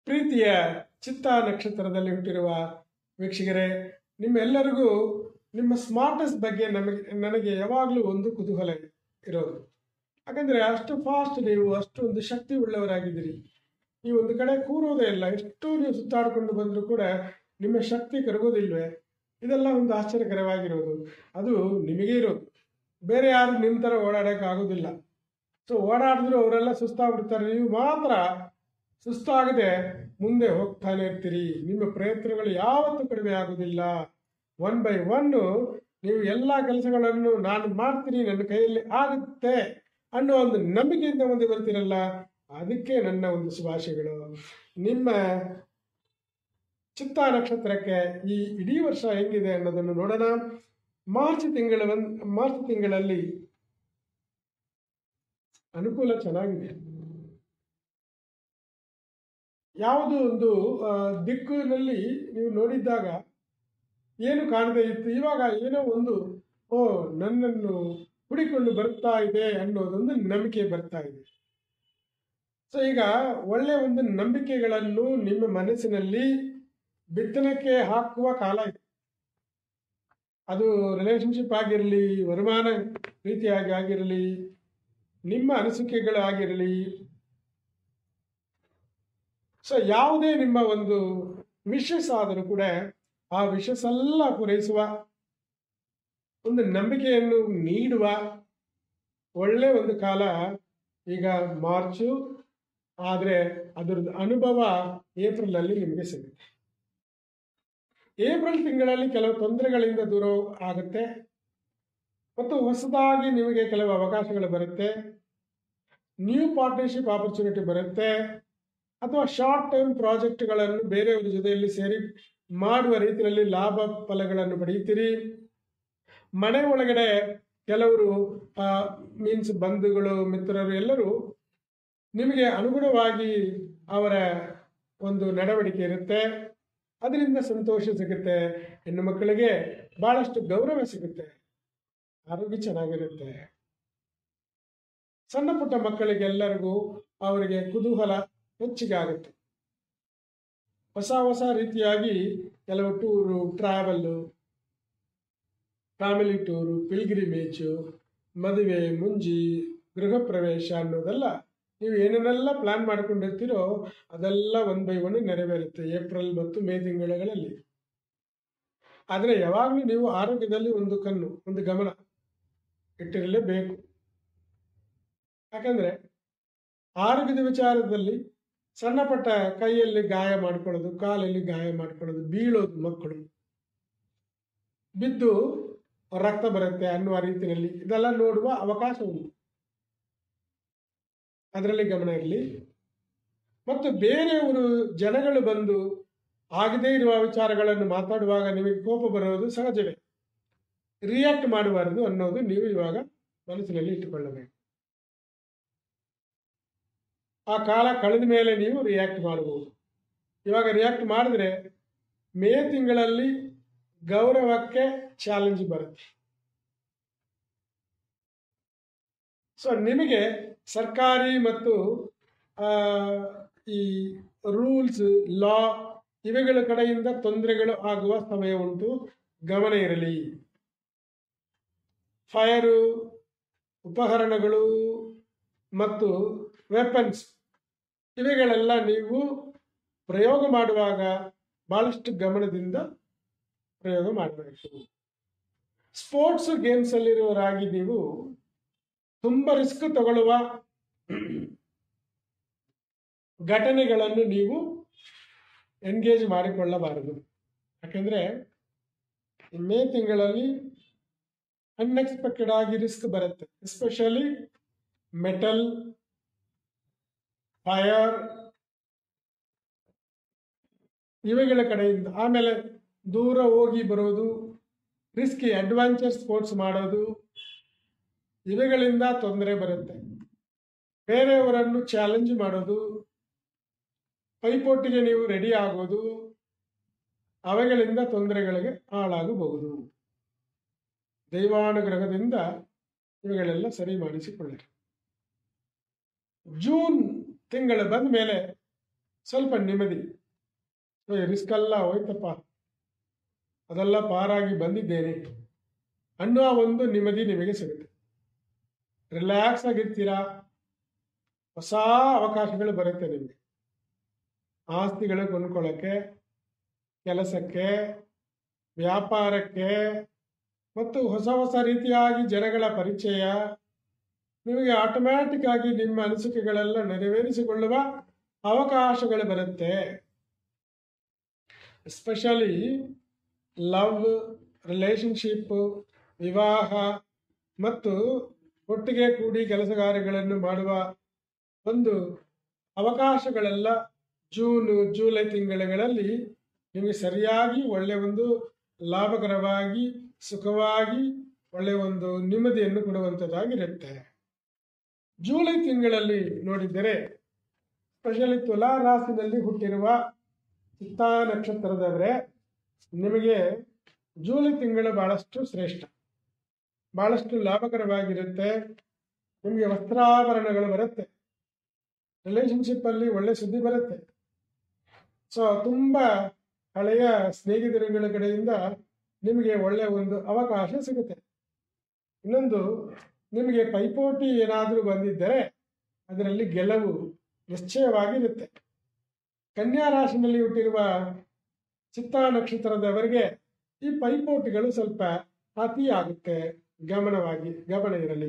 ಪ್ರೀತಿಯ ಚಿತ್ತ ನಕ್ಷತ್ರದಲ್ಲಿ ಹುಟ್ಟಿರುವ ವೀಕ್ಷಕರೇ ನಿಮ್ಮೆಲ್ಲರಿಗೂ ನಿಮ್ಮ ಸ್ಮಾರ್ಟ್ನೆಸ್ ಬಗ್ಗೆ ನಮಗೆ ನನಗೆ ಯಾವಾಗಲೂ ಒಂದು ಕುತೂಹಲ ಇರೋದು ಯಾಕಂದ್ರೆ ಅಷ್ಟು ಫಾಸ್ಟ್ ನೀವು ಅಷ್ಟು ಒಂದು ಶಕ್ತಿ ಉಳ್ಳವರಾಗಿದ್ದೀರಿ ಈ ಒಂದು ಕಡೆ ಕೂರೋದೇ ಇಲ್ಲ ಎಷ್ಟು ನೀವು ಸುತ್ತಾಡ್ಕೊಂಡು ಬಂದರೂ ಕೂಡ ನಿಮ್ಮ ಶಕ್ತಿ ಕರಗೋದಿಲ್ವೇ ಇದೆಲ್ಲ ಒಂದು ಆಶ್ಚರ್ಯಕರವಾಗಿರೋದು ಅದು ನಿಮಗೆ ಇರೋದು ಬೇರೆ ಯಾರು ನಿಮ್ಮ ಥರ ಓಡಾಡೋಕೆ ಆಗೋದಿಲ್ಲ ಸೊ ಓಡಾಡಿದ್ರು ಅವರೆಲ್ಲ ಸುಸ್ತಾಗ್ಬಿಡ್ತಾರೆ ನೀವು ಮಾತ್ರ ಸುಸ್ತಾಗದೆ ಮುಂದೆ ಹೋಗ್ತಾನೆ ಇರ್ತೀರಿ ನಿಮ್ಮ ಪ್ರಯತ್ನಗಳು ಯಾವತ್ತೂ ಕಡಿಮೆ ಆಗೋದಿಲ್ಲ ಒನ್ ಬೈ ಒನ್ನು ನೀವು ಎಲ್ಲ ಕೆಲಸಗಳನ್ನು ನಾನು ಮಾಡ್ತೀನಿ ನನ್ನ ಕೈಯಲ್ಲಿ ಆಗುತ್ತೆ ಅನ್ನೋ ಒಂದು ನಂಬಿಕೆಯಿಂದ ಮುಂದೆ ಬರ್ತೀರಲ್ಲ ಅದಕ್ಕೆ ನನ್ನ ಒಂದು ಶುಭಾಶಯಗಳು ನಿಮ್ಮ ಚಿತ್ತ ನಕ್ಷತ್ರಕ್ಕೆ ಈ ಇಡೀ ವರ್ಷ ಹೆಂಗಿದೆ ಅನ್ನೋದನ್ನು ನೋಡೋಣ ಮಾರ್ಚ್ ತಿಂಗಳ ಮಾರ್ಚ್ ತಿಂಗಳಲ್ಲಿ ಅನುಕೂಲ ಚೆನ್ನಾಗಿದೆ ಯಾವುದು ಒಂದು ಆ, ದಿಕ್ಕಿನಲ್ಲಿ ನೀವು ನೋಡಿದ್ದಾಗ ಏನು ಕಾಣದೇ ಇತ್ತು ಇವಾಗ ಏನೋ ಒಂದು ಓ ನನ್ನನ್ನು ಹುಡಿಕೊಂಡು ಬರ್ತಾ ಇದೆ ಅನ್ನೋದೊಂದು ನಂಬಿಕೆ ಬರ್ತಾ ಇದೆ ಸೊ ಈಗ ಒಳ್ಳೆ ಒಂದು ನಂಬಿಕೆಗಳನ್ನು ನಿಮ್ಮ ಮನಸ್ಸಿನಲ್ಲಿ ಬಿತ್ತನಕ್ಕೆ ಹಾಕುವ ಕಾಲ ಇದೆ ಅದು ರಿಲೇಶನ್ಶಿಪ್ ಆಗಿರಲಿ ವರಮಾನ ರೀತಿಯಾಗಿ ಆಗಿರಲಿ ನಿಮ್ಮ ಅನಿಸಿಕೆಗಳಾಗಿರಲಿ ಸೊ ಯಾವುದೇ ನಿಮ್ಮ ಒಂದು ವಿಶಸ್ ಆದರೂ ಕೂಡ ಆ ವಿಶಸ್ ಎಲ್ಲ ಪೂರೈಸುವ ಒಂದು ನಂಬಿಕೆಯನ್ನು ನೀಡುವ ಒಳ್ಳೆ ಒಂದು ಕಾಲ ಈಗ ಮಾರ್ಚು ಆದರೆ ಅದರದ್ದು ಅನುಭವ ಏಪ್ರಿಲ್ ಅಲ್ಲಿ ನಿಮಗೆ ಸಿಗುತ್ತೆ ಏಪ್ರಿಲ್ ತಿಂಗಳಲ್ಲಿ ಕೆಲವು ತೊಂದರೆಗಳಿಂದ ದೂರ ಆಗುತ್ತೆ ಮತ್ತು ಹೊಸದಾಗಿ ನಿಮಗೆ ಕೆಲವು ಅವಕಾಶಗಳು ಬರುತ್ತೆ ನ್ಯೂ ಪಾರ್ಟ್ನರ್ಶಿಪ್ ಆಪರ್ಚುನಿಟಿ ಬರುತ್ತೆ ಅಥವಾ ಶಾರ್ಟ್ ಟೈಮ್ ಪ್ರಾಜೆಕ್ಟ್ಗಳನ್ನು ಬೇರೆಯವರ ಜೊತೆಯಲ್ಲಿ ಸೇರಿ ಮಾಡುವ ರೀತಿಯಲ್ಲಿ ಲಾಭ ಫಲಗಳನ್ನು ಪಡೆಯುತ್ತೀರಿ ಮನೆ ಒಳಗಡೆ ಕೆಲವರು ಮೀನ್ಸ್ ಬಂಧುಗಳು ಮಿತ್ರರು ಎಲ್ಲರೂ ನಿಮಗೆ ಅನುಗುಣವಾಗಿ ಅವರ ಒಂದು ನಡವಳಿಕೆ ಇರುತ್ತೆ ಅದರಿಂದ ಸಂತೋಷ ಸಿಗುತ್ತೆ ಹೆಣ್ಣು ಮಕ್ಕಳಿಗೆ ಬಹಳಷ್ಟು ಗೌರವ ಸಿಗುತ್ತೆ ಆರೋಗ್ಯ ಚೆನ್ನಾಗಿರುತ್ತೆ ಸಣ್ಣ ಪುಟ್ಟ ಮಕ್ಕಳಿಗೆಲ್ಲರಿಗೂ ಅವರಿಗೆ ಕುತೂಹಲ ಹೆಚ್ಚಿಗೆ ಆಗುತ್ತೆ ಹೊಸ ಹೊಸ ರೀತಿಯಾಗಿ ಕೆಲವು tour travel family tour pilgrimage ಮದುವೆ ಮುಂಜಿ ಗೃಹ ಪ್ರವೇಶ ಅನ್ನೋದೆಲ್ಲ ನೀವು ಏನೇನೆಲ್ಲ ಪ್ಲಾನ್ ಮಾಡ್ಕೊಂಡಿರ್ತೀರೋ ಅದೆಲ್ಲ ಒನ್ ಬೈ ಒನ್ ನೆರವೇರುತ್ತೆ ಏಪ್ರಿಲ್ ಮತ್ತು ಮೇ ತಿಂಗಳುಗಳಲ್ಲಿ ಆದರೆ ಯಾವಾಗಲೂ ನೀವು ಆರೋಗ್ಯದಲ್ಲಿ ಒಂದು ಕಣ್ಣು ಒಂದು ಗಮನ ಇಟ್ಟಿರಲೇಬೇಕು ಯಾಕಂದ್ರೆ ಆರೋಗ್ಯದ ವಿಚಾರದಲ್ಲಿ ಸಣ್ಣ ಪಟ್ಟ ಕೈಯಲ್ಲಿ ಗಾಯ ಮಾಡ್ಕೊಳ್ಳೋದು ಕಾಲಲ್ಲಿ ಗಾಯ ಮಾಡ್ಕೊಳ್ಳೋದು ಬೀಳೋದು ಮಕ್ಕಳು ಬಿದ್ದು ರಕ್ತ ಬರುತ್ತೆ ಅನ್ನುವ ರೀತಿಯಲ್ಲಿ ಇದೆಲ್ಲ ನೋಡುವ ಅವಕಾಶ ಉಂಟು ಅದರಲ್ಲಿ ಗಮನ ಇರಲಿ ಮತ್ತು ಬೇರೆಯವರು ಜನಗಳು ಬಂದು ಆಗದೇ ಇರುವ ವಿಚಾರಗಳನ್ನು ಮಾತಾಡುವಾಗ ನಿಮಗೆ ಕೋಪ ಬರೋದು ಸಹಜವೇ ರಿಯಾಕ್ಟ್ ಮಾಡಬಾರದು ಅನ್ನೋದು ನೀವು ಇವಾಗ ಮನಸ್ಸಿನಲ್ಲಿ ಇಟ್ಟುಕೊಳ್ಳಬೇಕು ಆ ಕಾಲ ಕಳೆದ ಮೇಲೆ ನೀವು ರಿಯಾಕ್ಟ್ ಮಾಡಬಹುದು ಇವಾಗ ರಿಯಾಕ್ಟ್ ಮಾಡಿದ್ರೆ ಮೇ ತಿಂಗಳಲ್ಲಿ ಗೌರವಕ್ಕೆ ಚಾಲೆಂಜ್ ಬರುತ್ತೆ ಸೊ ನಿಮಗೆ ಸರ್ಕಾರಿ ಮತ್ತು ಆ, ಈ ರೂಲ್ಸ್ ಲಾ ಇವುಗಳ ಕಡೆಯಿಂದ ತೊಂದರೆಗಳು ಆಗುವ ಸಮಯ ಉಂಟು ಗಮನ ಇರಲಿ ಫೈರು ಉಪಕರಣಗಳು ಮತ್ತು ವೆಪನ್ಸ್ ಇವುಗಳೆಲ್ಲ ನೀವು ಪ್ರಯೋಗ ಮಾಡುವಾಗ ಬಹಳಷ್ಟು ಗಮನದಿಂದ ಪ್ರಯೋಗ ಮಾಡಬೇಕು ಸ್ಪೋರ್ಟ್ಸ್ ಗೇಮ್ಸ್ ಅಲ್ಲಿರುವವರಾಗಿ ನೀವು ತುಂಬ ರಿಸ್ಕ್ ತಗೊಳ್ಳುವ ಘಟನೆಗಳನ್ನು ನೀವು ಎಂಗೇಜ್ ಮಾಡಿಕೊಳ್ಳಬಾರದು ಯಾಕೆಂದ್ರೆ ಈ ಮೇ ತಿಂಗಳಲ್ಲಿ ಅನ್ಎಕ್ಸ್ಪೆಕ್ಟೆಡ್ ಆಗಿ ರಿಸ್ಕ್ ಬರುತ್ತೆ ಎಸ್ಪೆಷಲಿ ಮೆಟಲ್ ಫೈರ್ ಇವುಗಳ ಕಡೆಯಿಂದ ಆಮೇಲೆ ದೂರ ಹೋಗಿ ಬರೋದು ರಿಸ್ಕಿ ಅಡ್ವೆಂಚರ್ ಸ್ಪೋರ್ಟ್ಸ್ ಮಾಡೋದು ಇವುಗಳಿಂದ ತೊಂದರೆ ಬರುತ್ತೆ ಬೇರೆಯವರನ್ನು ಚಾಲೆಂಜ್ ಮಾಡೋದು ಪೈಪೋಟಿಗೆ ನೀವು ರೆಡಿ ಆಗೋದು ಅವುಗಳಿಂದ ತೊಂದರೆಗಳಿಗೆ ಹಾಳಾಗಬಹುದು ದೈವಾನುಗ್ರಹದಿಂದ ಇವುಗಳೆಲ್ಲ ಸರಿ ಮಾಡಿಸಿಕೊಳ್ಳಿರಿ ಜೂನ್ ತಿಂಗಳು ಬಂದ ಮೇಲೆ ಸ್ವಲ್ಪ ನೆಮ್ಮದಿ ರಿಸ್ಕ್ ಎಲ್ಲ ಹೋಯ್ತಪ್ಪ ಅದೆಲ್ಲ ಪಾರಾಗಿ ಬಂದಿದ್ದೇನೆ ಅನ್ನುವ ಒಂದು ನೆಮ್ಮದಿ ನಿಮಗೆ ಸಿಗುತ್ತೆ ರಿಲ್ಯಾಕ್ಸ್ ಆಗಿರ್ತೀರಾ ಹೊಸ ಅವಕಾಶಗಳು ಬರುತ್ತೆ ನಿಮಗೆ ಆಸ್ತಿಗಳು ಕೊಂಡ್ಕೊಳ್ಳೋಕ್ಕೆ ಕೆಲಸಕ್ಕೆ ವ್ಯಾಪಾರಕ್ಕೆ ಮತ್ತು ಹೊಸ ಹೊಸ ರೀತಿಯಾಗಿ ಜನಗಳ ಪರಿಚಯ ನಿಮಗೆ ಆಟೋಮ್ಯಾಟಿಕ್ ಆಗಿ ನಿಮ್ಮ ಅನಿಸಿಕೆಗಳೆಲ್ಲ ನೆರವೇರಿಸಿಕೊಳ್ಳುವ ಅವಕಾಶಗಳು ಬರುತ್ತೆ ಎಸ್ಪೆಷಲಿ ಲವ್ ರಿಲೇಶನ್ಶಿಪ್ ವಿವಾಹ ಮತ್ತು ಒಟ್ಟಿಗೆ ಕೂಡಿ ಕೆಲಸ ಕಾರ್ಯಗಳನ್ನು ಮಾಡುವ ಒಂದು ಅವಕಾಶಗಳೆಲ್ಲ ಜೂನು ಜೂಲೈ ತಿಂಗಳುಗಳಲ್ಲಿ ನಿಮಗೆ ಸರಿಯಾಗಿ ಒಳ್ಳೆಯ ಒಂದು ಲಾಭಕರವಾಗಿ ಸುಖವಾಗಿ ಒಳ್ಳೆಯ ಒಂದು ನೆಮ್ಮದಿಯನ್ನು ಕೊಡುವಂಥದ್ದಾಗಿರುತ್ತೆ ಜೂಲೈ ತಿಂಗಳಲ್ಲಿ ನೋಡಿದರೆ ಸ್ಪೆಷಲಿ ತುಲಾ ರಾಶಿನಲ್ಲಿ ಹುಟ್ಟಿರುವ ಚಿತ್ತಾ ನಕ್ಷತ್ರದವರೇ ನಿಮಗೆ ಜೂಲೈ ತಿಂಗಳು ಬಹಳಷ್ಟು ಶ್ರೇಷ್ಠ ಬಹಳಷ್ಟು ಲಾಭಕರವಾಗಿರುತ್ತೆ ನಿಮಗೆ ವಸ್ತ್ರಾಭರಣಗಳು ಬರುತ್ತೆ ರಿಲೇಶನ್ಶಿಪ್ ಅಲ್ಲಿ ಒಳ್ಳೆ ಸುದ್ದಿ ಬರುತ್ತೆ ಸೊ ತುಂಬ ಹಳೆಯ ಸ್ನೇಹಿತರುಗಳ ಕಡೆಯಿಂದ ನಿಮಗೆ ಒಳ್ಳೆಯ ಒಂದು ಅವಕಾಶ ಸಿಗುತ್ತೆ ಇನ್ನೊಂದು ನಿಮಗೆ ಪೈಪೋಟಿ ಏನಾದರೂ ಬಂದಿದ್ದರೆ ಅದರಲ್ಲಿ ಗೆಲುವು ನಿಶ್ಚಯವಾಗಿರುತ್ತೆ ಕನ್ಯಾ ರಾಶಿನಲ್ಲಿ ಹುಟ್ಟಿರುವ ಚಿತ್ತಾ ನಕ್ಷತ್ರದವರಿಗೆ ಈ ಪೈಪೋಟಿಗಳು ಸ್ವಲ್ಪ ಅತಿಯಾಗುತ್ತೆ ಗಮನವಾಗಿ ಗಮನ ಇರಲಿ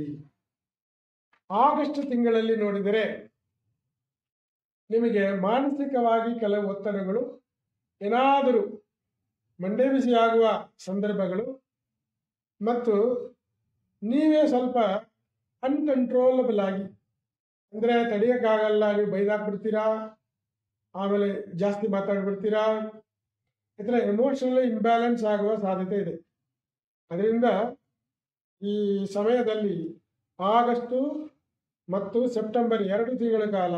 ಆಗಸ್ಟ್ ತಿಂಗಳಲ್ಲಿ ನೋಡಿದರೆ ನಿಮಗೆ ಮಾನಸಿಕವಾಗಿ ಕೆಲವು ಒತ್ತಡಗಳು ಏನಾದರೂ ಮಂಡೆ ಬಿಸಿಯಾಗುವ ಸಂದರ್ಭಗಳು ಮತ್ತು ನೀವೇ ಸ್ವಲ್ಪ ಅನ್ಕಂಟ್ರೋಲಬಲ್ ಆಗಿ ಅಂದರೆ ತಡೆಯೋಕ್ಕಾಗಲ್ಲ ನೀವು ಬೈದಾಕ್ಬಿಡ್ತೀರಾ ಆಮೇಲೆ ಜಾಸ್ತಿ ಮಾತಾಡ್ಬಿಡ್ತೀರಾ ಈ ಥರ ಎಮೋಷನಲ್ ಇಂಬ್ಯಾಲೆನ್ಸ್ ಆಗುವ ಸಾಧ್ಯತೆ ಇದೆ ಅದರಿಂದ ಈ ಸಮಯದಲ್ಲಿ ಆಗಸ್ಟು ಮತ್ತು ಸೆಪ್ಟೆಂಬರ್ ಎರಡು ತಿಂಗಳ ಕಾಲ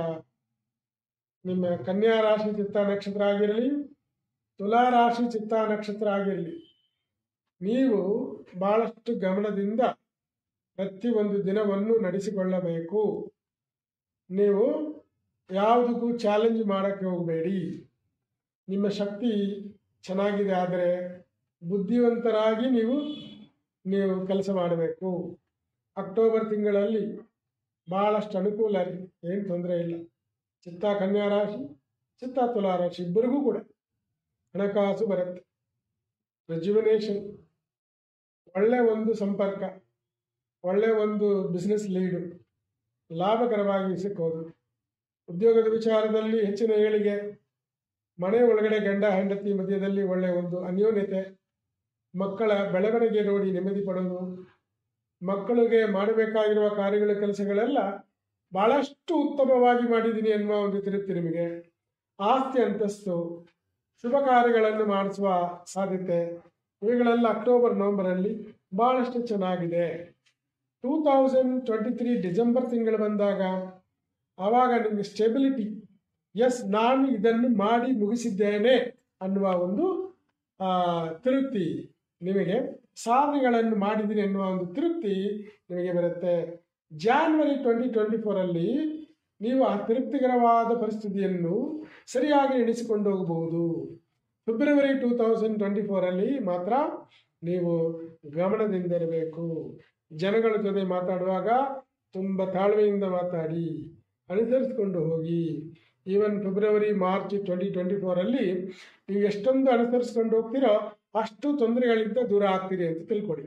ನಿಮ್ಮ ಕನ್ಯಾ ರಾಶಿ ಚಿತ್ತ ನಕ್ಷತ್ರ ಆಗಿರಲಿ ತುಲಾ ರಾಶಿ ಚಿತ್ತ ನಕ್ಷತ್ರ ಆಗಿರಲಿ ನೀವು ಬಹಳಷ್ಟು ಗಮನದಿಂದ ಪ್ರತಿಯೊಂದು ದಿನವನ್ನು ನಡೆಸಿಕೊಳ್ಳಬೇಕು ನೀವು ಯಾವುದಕ್ಕೂ ಚಾಲೆಂಜ್ ಮಾಡೋಕ್ಕೆ ಹೋಗಬೇಡಿ ನಿಮ್ಮ ಶಕ್ತಿ ಚೆನ್ನಾಗಿದೆ ಆದರೆ ಬುದ್ಧಿವಂತರಾಗಿ ನೀವು ನೀವು ಕೆಲಸ ಮಾಡಬೇಕು ಅಕ್ಟೋಬರ್ ತಿಂಗಳಲ್ಲಿ ಭಾಳಷ್ಟು ಅನುಕೂಲ ರೀ ಏನು ತೊಂದರೆ ಇಲ್ಲ ಚಿತ್ತ ಕನ್ಯಾ ರಾಶಿ ಚಿತ್ತ ತುಲಾ ರಾಶಿ ಇಬ್ಬರಿಗೂ ಕೂಡ ಹಣಕಾಸು ಬರುತ್ತೆ ರೆಜ್ಯುವಿನೇಷನ್ ಒಳ್ಳೆ ಒಂದು ಸಂಪರ್ಕ ಒಳ್ಳೆ ಒಂದು ಬಿಸ್ನೆಸ್ ಲೀಡು ಲಾಭಕರವಾಗಿ ಸಿಕ್ಕೋದು ಉದ್ಯೋಗದ ವಿಚಾರದಲ್ಲಿ ಹೆಚ್ಚಿನ ಏಳಿಗೆ ಮನೆ ಒಳಗಡೆ ಗಂಡ ಹೆಂಡತಿ ಮಧ್ಯದಲ್ಲಿ ಒಳ್ಳೆಯ ಒಂದು ಅನ್ಯೋನ್ಯತೆ ಮಕ್ಕಳ ಬೆಳವಣಿಗೆ ನೋಡಿ ನೆಮ್ಮದಿ ಪಡೋದು ಮಕ್ಕಳಿಗೆ ಮಾಡಬೇಕಾಗಿರುವ ಕಾರ್ಯಗಳ ಕೆಲಸಗಳೆಲ್ಲ ಬಹಳಷ್ಟು ಉತ್ತಮವಾಗಿ ಮಾಡಿದ್ದೀನಿ ಎನ್ನುವ ಒಂದು ತಿರುಪ್ತಿ ನಿಮಗೆ ಆಸ್ತಿ ಅಂತಸ್ತು ಶುಭ ಕಾರ್ಯಗಳನ್ನು ಮಾಡಿಸುವ ಸಾಧ್ಯತೆ ಇವುಗಳೆಲ್ಲ ಅಕ್ಟೋಬರ್ ನವೆಂಬರಲ್ಲಿ ಬಹಳಷ್ಟು ಚೆನ್ನಾಗಿದೆ two thousand twenty three December ತಿಂಗಳು ಬಂದಾಗ ಆವಾಗ ನಿಮಗೆ ಸ್ಟೆಬಿಲಿಟಿ ಎಸ್ ನಾನು ಇದನ್ನು ಮಾಡಿ ಮುಗಿಸಿದ್ದೇನೆ ಅನ್ನುವ ಒಂದು ಆ, ತೃಪ್ತಿ ನಿಮಗೆ ಸಾಧನೆಗಳನ್ನು ಮಾಡಿದ್ದೀನಿ ಎನ್ನುವ ಒಂದು ತೃಪ್ತಿ ನಿಮಗೆ ಬರುತ್ತೆ ಜಾನ್ವರಿ ಟ್ವೆಂಟಿ ಟ್ವೆಂಟಿ ಫೋರಲ್ಲಿ ನೀವು ಆ ತೃಪ್ತಿಕರವಾದ ಪರಿಸ್ಥಿತಿಯನ್ನು ಸರಿಯಾಗಿ ಎಣಿಸಿಕೊಂಡು ಹೋಗಬಹುದು ಫೆಬ್ರವರಿ ಟೂ ತೌಸಂಡ್ ಟ್ವೆಂಟಿ ಫೋರಲ್ಲಿ ಮಾತ್ರ ನೀವು ಗಮನದಿಂದಿರಬೇಕು ಜನಗಳ ಜೊತೆ ಮಾತಾಡುವಾಗ ತುಂಬ ತಾಳ್ಮೆಯಿಂದ ಮಾತಾಡಿ ಅನುಸರಿಸಿಕೊಂಡು ಹೋಗಿ even February March twenty twenty ಫೋರಲ್ಲಿ ನೀವು ಎಷ್ಟೊಂದು ಅನುಸರಿಸ್ಕೊಂಡು ಹೋಗ್ತೀರೋ ಅಷ್ಟು ತೊಂದರೆಗಳಿಂದ ದೂರ ಆಗ್ತೀರಿ ಅಂತ ತಿಳ್ಕೊಡಿ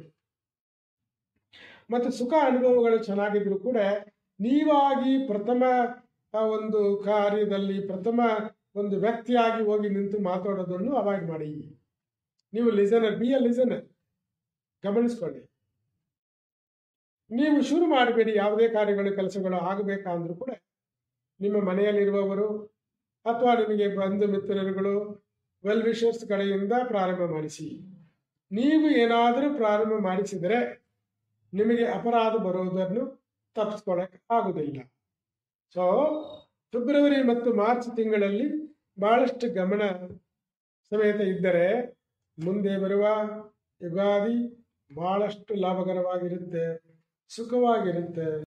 ಮತ್ತು ಸುಖ ಅನುಭವಗಳು ಚೆನ್ನಾಗಿದ್ರು ಕೂಡ ನೀವಾಗಿ ಪ್ರಥಮ ಆ ಒಂದು ಕಾರ್ಯದಲ್ಲಿ ಪ್ರಥಮ ಒಂದು ವ್ಯಕ್ತಿಯಾಗಿ ಹೋಗಿ ನಿಂತು ಮಾತಾಡೋದನ್ನು ಅವಾಯ್ಡ್ ಮಾಡಿ ನೀವು ಲಿಸನರ್ ಬಿ ಎ ಲಿಸನರ್ ಗಮನಿಸ್ಕೊಳ್ಳಿ ನೀವು ಶುರು ಮಾಡಬೇಡಿ ಯಾವುದೇ ಕಾರ್ಯಗಳು ಕೆಲಸಗಳು ಆಗಬೇಕಂದ್ರೂ ಕೂಡ ನಿಮ್ಮ ಮನೆಯಲ್ಲಿರುವವರು ಅಥವಾ ನಿಮಗೆ ಬಂಧು ಮಿತ್ರರುಗಳು ವೆಲ್ ವಿಷರ್ಸ್ ಕಡೆಯಿಂದ ಪ್ರಾರಂಭ ಮಾಡಿಸಿ ನೀವು ಏನಾದರೂ ಪ್ರಾರಂಭ ಮಾಡಿಸಿದರೆ ನಿಮಗೆ ಅಪರಾಧ ಬರುವುದನ್ನು ತಪ್ಪಿಸ್ಕೊಳ್ಳಕ್ಕೆ ಆಗುವುದಿಲ್ಲ ಸೊ ಫೆಬ್ರವರಿ ಮತ್ತು ಮಾರ್ಚ್ ತಿಂಗಳಲ್ಲಿ ಬಹಳಷ್ಟು ಗಮನ ಸಮೇತ ಇದ್ದರೆ ಮುಂದೆ ಬರುವ ಯುಗಾದಿ ಬಹಳಷ್ಟು ಲಾಭಕರವಾಗಿರುತ್ತೆ ಸುಖವಾಗಿರುತ್ತೆ